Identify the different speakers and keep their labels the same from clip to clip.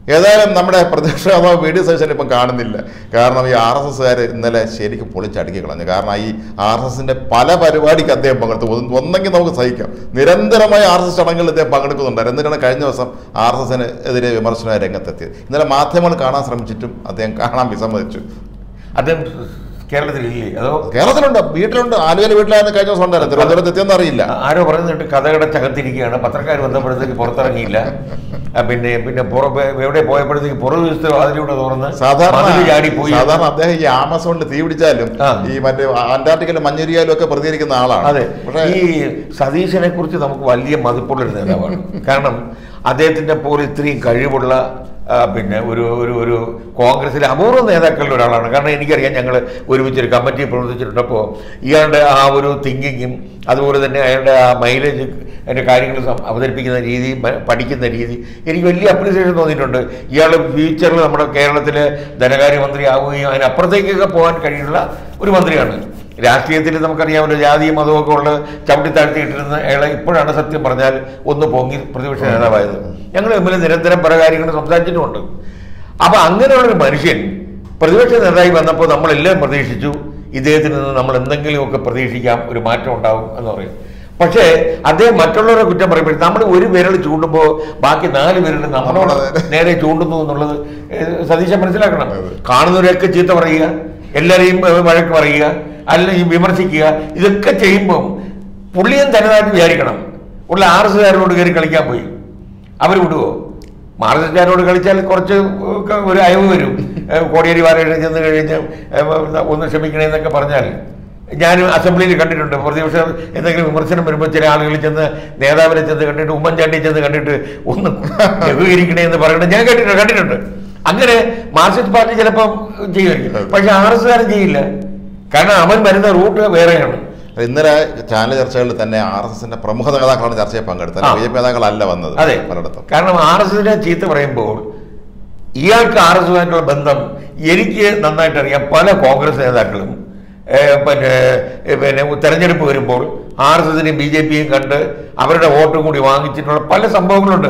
Speaker 1: ഏതായാലും നമ്മുടെ പ്രതിപക്ഷ നേതാവ് വി ഡി സതീശൻ ഇപ്പം കാണുന്നില്ല കാരണം ഈ ആർ എസ് എസ്സുകാർ ഇന്നലെ ശരിക്കും പൊളിച്ചടുക്കി കളഞ്ഞു കാരണം ഈ ആർ എസ് എസിന്റെ പല പരിപാടിക്ക് അദ്ദേഹം പങ്കെടുത്തു ഒന്ന് ഒന്നെങ്കിൽ നമുക്ക് സഹിക്കാം നിരന്തരമായി ആർ എസ് എസ് ചടങ്ങുകളിൽ അദ്ദേഹം പങ്കെടുക്കുന്നുണ്ടായിരുന്നു എന്നിട്ടാണ് കഴിഞ്ഞ ദിവസം ആർ എസ് എസിന് എതിരെ വിമർശനമായി രംഗത്തെത്തിയത് ഇന്നലെ മാധ്യമങ്ങൾ കാണാൻ ശ്രമിച്ചിട്ടും അദ്ദേഹം കാണാൻ വിസമ്മതിച്ചു
Speaker 2: അദ്ദേഹം കേരളത്തിലില്ലേ അതോ
Speaker 1: കേരളത്തിലുണ്ട് വീട്ടിലുണ്ട് ആലുവയിൽ വീട്ടിലായിരുന്നു കഴിഞ്ഞ ദിവസം ഉണ്ടായിരുന്നു തിരുവനന്തപുരത്ത് എത്തിയെന്ന് അറിയില്ല
Speaker 2: ആരോ പറയുന്നുണ്ട് കഥകടച്ചകത്തിരിക്കുകയാണ് പത്രക്കാർ വന്നപ്പോഴത്തേക്ക് പുറത്തിറങ്ങിയില്ല ആ, പിന്നെ പിന്നെ പുറ എവിടെ പോയപ്പോഴത്തേക്ക് പുറ ദിവസത്തെ വാതിലൂടെ തുറന്ന്
Speaker 1: സാധാരണ
Speaker 2: മതില് ചാടിപ്പോയി
Speaker 1: സാധാരണ അദ്ദേഹം ഈ ആമസോണിൽ തീ പിടിച്ചാലും
Speaker 2: ആ.
Speaker 1: ഈ മറ്റേ അന്റാർട്ടിക്കയിലും മഞ്ഞുരിയാലും ഒക്കെ പ്രതികരിക്കുന്ന ആളാണ്
Speaker 2: അതെ
Speaker 1: പക്ഷേ
Speaker 2: ഈ സതീശനെ കുറിച്ച് നമുക്ക് വലിയ മതിപ്പുള്ളൊരു നേതാവാണ് കാരണം അദ്ദേഹത്തിന്റെ പോലെ ഇത്രയും കഴിവുള്ള ആ, പിന്നെ ഒരു ഒരു ഒരു കോൺഗ്രസിലെ അപൂർവ നേതാക്കളിൽ ഒരാളാണ് കാരണം എനിക്കറിയാം ഞങ്ങൾ ഒരുമിച്ചൊരു കമ്മിറ്റി പ്രവർത്തിച്ചിട്ടുണ്ടപ്പോൾ ഇയാളുടെ ആ ഒരു തിങ്കിങ്ങും അതുപോലെ തന്നെ അയാളുടെ ആ മൈലേജ് അതിൻ്റെ കാര്യങ്ങൾ സം- അവതരിപ്പിക്കുന്ന രീതി മ- പഠിക്കുന്ന രീതി എനിക്ക് വലിയ അപ്രീസിയേഷൻ തോന്നിയിട്ടുണ്ട് ഇയാൾ ഫ്യൂച്ചറിൽ നമ്മുടെ കേരളത്തിലെ ധനകാര്യമന്ത്രി ആവുകയും അതിനപ്പുറത്തേക്കൊക്കെ പോകാൻ കഴിയുള്ള ഒരു മന്ത്രിയാണ് രാഷ്ട്രീയത്തിൽ നമുക്കറിയാമല്ലോ ജാതിയും മതവും ഒക്കെ ഉള്ള ചവിട്ടി താഴ്ത്തിയിട്ടിരുന്ന അയാളെ ഇപ്പോഴാണ് സത്യം പറഞ്ഞാൽ ഒന്ന് പൊങ്ങി പ്രതിപക്ഷ നേതാവായത് ഞങ്ങൾ തമ്മിൽ നിരന്തരം പല കാര്യങ്ങളും സംസാരിച്ചിട്ടുമുണ്ട് അപ്പൊ അങ്ങനെയുള്ളൊരു മനുഷ്യൻ പ്രതിപക്ഷ നേതായി വന്നപ്പോൾ നമ്മളെല്ലാം പ്രതീക്ഷിച്ചു ഇദ്ദേഹത്തിൽ നിന്ന് നമ്മൾ എന്തെങ്കിലുമൊക്കെ പ്രതീക്ഷിക്കാം ഒരു മാറ്റം ഉണ്ടാവും എന്ന് പറയും പക്ഷേ അദ്ദേഹം മറ്റുള്ളവരെ കുറ്റം പറയുമ്പോൾ നമ്മൾ ഒരു വിരൽ ചൂണ്ടുമ്പോൾ ബാക്കി നാല് വിരൽ നമ്മളോട്
Speaker 1: നമ്മളത്
Speaker 2: നേരെ ചൂണ്ടുന്നു എന്നുള്ളത് ഏഹ്, സതീശൻ മനസ്സിലാക്കണം
Speaker 1: അതെ.
Speaker 2: കാണുന്നവരെയൊക്കെ ചീത്ത പറയുക എല്ലാവരെയും ഏഹ്, വഴക്ക് പറയുക അല്ലെങ്കിൽ വിമർശിക്കുക ഇതൊക്കെ ചെയ്യുമ്പം പുള്ളിയും തനതായിട്ട് വിചാരിക്കണം ഉള്ള ആർ എസ് കാരോട് കയറി കളിക്കാൻ പോയി അവർ വിടുവോ മാർഗക്കാരോട് കളിച്ചാൽ കുറച്ച് ഒക്കെ ഒരു അയവ് വരും ഏഹ്, കോടിയേരി വാരയുടെ ചെന്ന് കഴിഞ്ഞ് ഏഹ്, ഒന്ന് ക്ഷമിക്കണേന്നൊക്കെ പറഞ്ഞാൽ ഞാൻ അസംബ്ലിയിൽ കണ്ടിട്ടുണ്ട് പ്രതിപക്ഷ എന്തെങ്കിലും വിമർശനം വരുമ്പോൾ ചില ആളുകൾ ചെന്ന് നേതാവിനെ ചെന്ന് കണ്ടിട്ട് ഉമ്മൻചാണ്ടി ചെന്ന് കണ്ടിട്ട് ഒന്ന് ലഘൂകരിക്കണേ എന്ന് പറയുന്നത് ഞാൻ കേട്ടിട്ടുണ്ട് കണ്ടിട്ടുണ്ട് അങ്ങനെ മാർക്സിസ്റ്റ് പാർട്ടി ചിലപ്പം ചെയ്യുമായിരിക്കും പക്ഷെ ആർ എസ് കാരൻ ചെയ്യില്ല കാരണം അവൻ വരുന്ന റൂട്ട് വേറെയാണ്
Speaker 1: ഇന്നലെ ചാനൽ ചർച്ചകളിൽ തന്നെ ആർ എസ് എസിന്റെ പ്രമുഖ നേതാക്കളാണ് ചർച്ചയിൽ പങ്കെടുത്തത്
Speaker 2: ആ.
Speaker 1: ബി ജെ പി നേതാക്കളല്ല വന്നത്
Speaker 2: അതെ
Speaker 1: പലയിടത്തും
Speaker 2: കാരണം ആർ എസ് എസിനെ ചീത്ത പറയുമ്പോൾ ഇയാൾക്ക് ആർ എസ് എസുമായിട്ടുള്ള ബന്ധം എനിക്ക് നന്നായിട്ട് അറിയാം പല കോൺഗ്രസ് നേതാക്കളും ഏഹ്, പിന്നെ ഏഹ്, പിന്നെ തെരഞ്ഞെടുപ്പ് വരുമ്പോൾ ആർ എസ് എസിനെയും ബി ജെ പിയും കണ്ട് അവരുടെ വോട്ടും കൂടി വാങ്ങിച്ചിട്ടുള്ള പല സംഭവങ്ങളുണ്ട്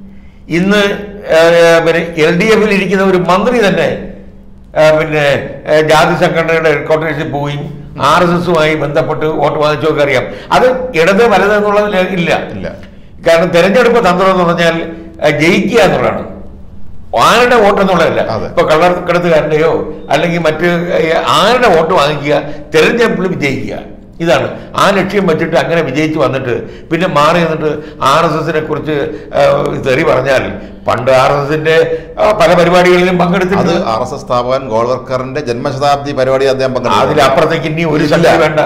Speaker 2: ഇന്ന് ഏഹ്, പിന്നെ എൽ ഡി എഫിൽ ഇരിക്കുന്ന ഒരു മന്ത്രി തന്നെ ഏഹ്, പിന്നെ ഏഹ്, ജാതി സംഘടനയുടെ ഹെഡ്ക്വാർട്ടേഴ്സിൽ പോയി ആർ എസ് എസുമായി ബന്ധപ്പെട്ട് വോട്ട് വാങ്ങിച്ചൊക്കെ അറിയാം അത് ഇടത് വലത് എന്നുള്ളതിൽ ഇല്ല
Speaker 1: ഇല്ല
Speaker 2: കാരണം തെരഞ്ഞെടുപ്പ് തന്ത്രം എന്ന് പറഞ്ഞാൽ അഹ് ജയിക്കുക എന്നുള്ളതാണ് ആരുടെ വോട്ട് എന്നുള്ളതല്ല
Speaker 1: അതെ.
Speaker 2: ഇപ്പൊ കള്ളക്കടത്തുകാരൻ്റെയോ അല്ലെങ്കിൽ മറ്റ് ഏഹ്, ആരുടെ വോട്ട് വാങ്ങിക്കുക തെരഞ്ഞെടുപ്പിൽ വിജയിക്കുക ഇതാണ് ആ ലക്ഷ്യം വെച്ചിട്ട് അങ്ങനെ വിജയിച്ച് വന്നിട്ട് പിന്നെ മാറി നിന്നിട്ട് ആർ എസ് എസിനെ കുറിച്ച് ഏഹ്, തെറി പറഞ്ഞാൽ പണ്ട് ആർ എസ് എസിന്റെ പല പരിപാടികളിലും
Speaker 1: അത്
Speaker 2: പങ്കെടുത്തിട്ട്
Speaker 1: ആർ എസ് എസ് സ്ഥാപകൻ ഗോൾവർക്കറിന്റെ ജന്മശതാബ്ദി പരിപാടി അദ്ദേഹം പങ്കെടുത്തു
Speaker 2: അതിലപ്പുറത്തേക്ക് ഇനി ഒരു സംഖ്യ വേണ്ട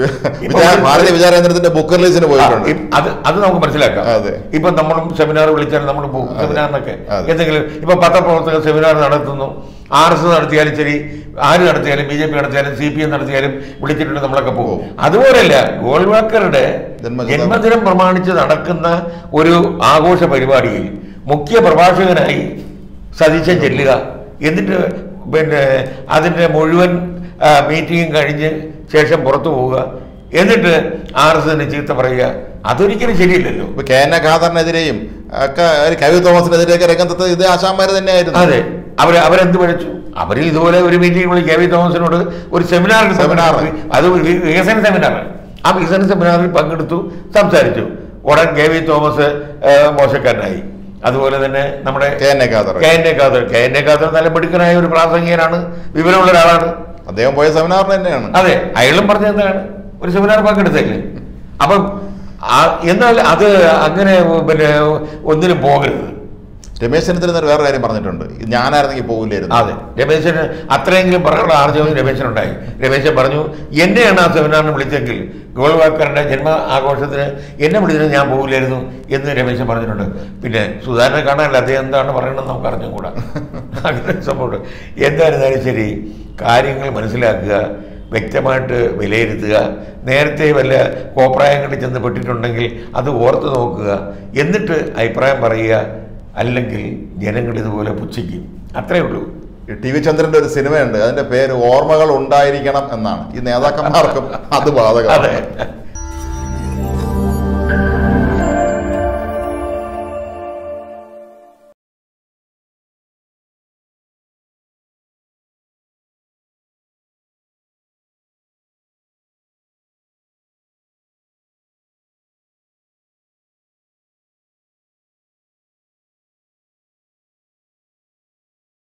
Speaker 1: വിചാ- ഭാരതീയ വിചാരേന്ദ്രത്തിന്റെ ബുക്ക് റിലീസിന്
Speaker 2: ആ,
Speaker 1: പോയിട്ടുണ്ട്
Speaker 2: ഇ- അത് അത് നമുക്ക് മനസ്സിലാക്കാം
Speaker 1: അതെ.
Speaker 2: ഇപ്പൊ നമ്മളും സെമിനാർ വിളിച്ചാൽ നമ്മൾ പോകും
Speaker 1: അതെ.
Speaker 2: സെമിനാറിനൊക്കെ
Speaker 1: അതെ.
Speaker 2: എന്തെങ്കിലും ഇപ്പൊ പത്രപ്രവർത്തകർ സെമിനാർ നടത്തുന്നു ആർ എസ് നടത്തിയാലും ശരി ആര് നടത്തിയാലും ബി ജെ പി നടത്തിയാലും സി പി എം നടത്തിയാലും വിളിച്ചിട്ടുണ്ട് നമ്മളൊക്കെ പോകും
Speaker 1: പോകും.
Speaker 2: അതുപോലെയല്ല ഗോൾവാക്കറുടെ
Speaker 1: ജന്മദിനം.
Speaker 2: ജന്മദിനം പ്രമാണിച്ച് നടക്കുന്ന ഒരു ആഘോഷ പരിപാടിയിൽ മുഖ്യ പ്രഭാഷകനായി സതീശൻ ചെല്ലുക എന്നിട്ട് പിന്നെ അതിൻ്റെ മുഴുവൻ മീറ്റിംഗും കഴിഞ്ഞ് ശേഷം പുറത്തു പോവുക എന്നിട്ട് ആർ എസ് എസിന് ചീത്ത പറയുക അതൊരിക്കലും ശരിയല്ലല്ലോ
Speaker 1: ഇപ്പൊ കെ എൻ എ ഖാദറിനെതിരെയും ഒക്കെ ഒരു കവി തോമസിനെതിരെയൊക്കെ രംഗത്ത് ഇതേ ആശാന്മാര് തന്നെയായിരുന്നു
Speaker 2: അതെ അവർ അവരെന്ത് പഠിച്ചു അവരിൽ ഇതുപോലെ ഒരു മീറ്റിംഗ് വിളി കെ വി തോമസിനോട് ഒരു സെമിനാർ
Speaker 1: സെമിനാർ.
Speaker 2: അത് ഒരു വി- വികസന സെമിനാർ ആ വികസന സെമിനാറിൽ പങ്കെടുത്തു സംസാരിച്ചു ഉടൻ കെ വി തോമസ് ഏഹ്, മോശക്കാരനായി അതുപോലെ തന്നെ നമ്മുടെ
Speaker 1: K N A Khader
Speaker 2: K N A Khader K N A Khader നല്ല മിടുക്കനായ ഒരു പ്രാസംഗികനാണ് വിവരമുള്ള ഒരാളാണ്
Speaker 1: അദ്ദേഹം പോയ സെമിനാറിന് തന്നെയാണ്
Speaker 2: അതെ അയാളും പറഞ്ഞ എന്താണ് ഒരു സെമിനാർ പങ്കെടുത്തല്ലേ അപ്പം ആ- എന്നാൽ അത് അങ്ങനെ പിന്നെ ഒന്നിനും പോകരുത്
Speaker 1: രമേശ് ചെന്നിത്തല വേറെ കാര്യം പറഞ്ഞിട്ടുണ്ട് ഇത് ഞാനായിരുന്നെങ്കിൽ പോകില്ലായിരുന്നു
Speaker 2: അതെ രമേശന് അത്രയെങ്കിലും പറയാനുള്ള ആർജവം രമേശനുണ്ടായി രമേശൻ പറഞ്ഞു എന്നെയാണ് ആ സെമിനാറിന് വിളിച്ചെങ്കിൽ ഗോൾവാക്കറിന്റെ ജന്മ ആഘോഷത്തിന് എന്നെ വിളിച്ചത് ഞാൻ പോകില്ലായിരുന്നു എന്ന് രമേശൻ പറഞ്ഞിട്ടുണ്ട് പിന്നെ സുധാകരനെ കാണാനല്ല അദ്ദേഹം എന്താണ് പറയണമെന്ന് നമുക്ക് അറിഞ്ഞുകൂടാ അങ്ങനെ ഒരു സംഭവമുണ്ട് എന്തായിരുന്നാലും ശരി കാര്യങ്ങൾ മനസ്സിലാക്കുക വ്യക്തമായിട്ട് വിലയിരുത്തുക നേരത്തെ വല്ല കോപ്രായങ്ങളിൽ ചെന്ന് പെട്ടിട്ടുണ്ടെങ്കിൽ അത് ഓർത്ത് നോക്കുക എന്നിട്ട് അഭിപ്രായം പറയുക അല്ലെങ്കിൽ ജനങ്ങൾ ഇതുപോലെ പുച്ഛിക്കും അത്രേ ഉള്ളൂ
Speaker 1: ഈ ടി വി ചന്ദ്രന്റെ ഒരു സിനിമയുണ്ട് അതിന്റെ പേര് ഓർമ്മകൾ ഉണ്ടായിരിക്കണം എന്നാണ് ഈ നേതാക്കന്മാർക്കും അത് ബാധകമാണ്
Speaker 2: അതെ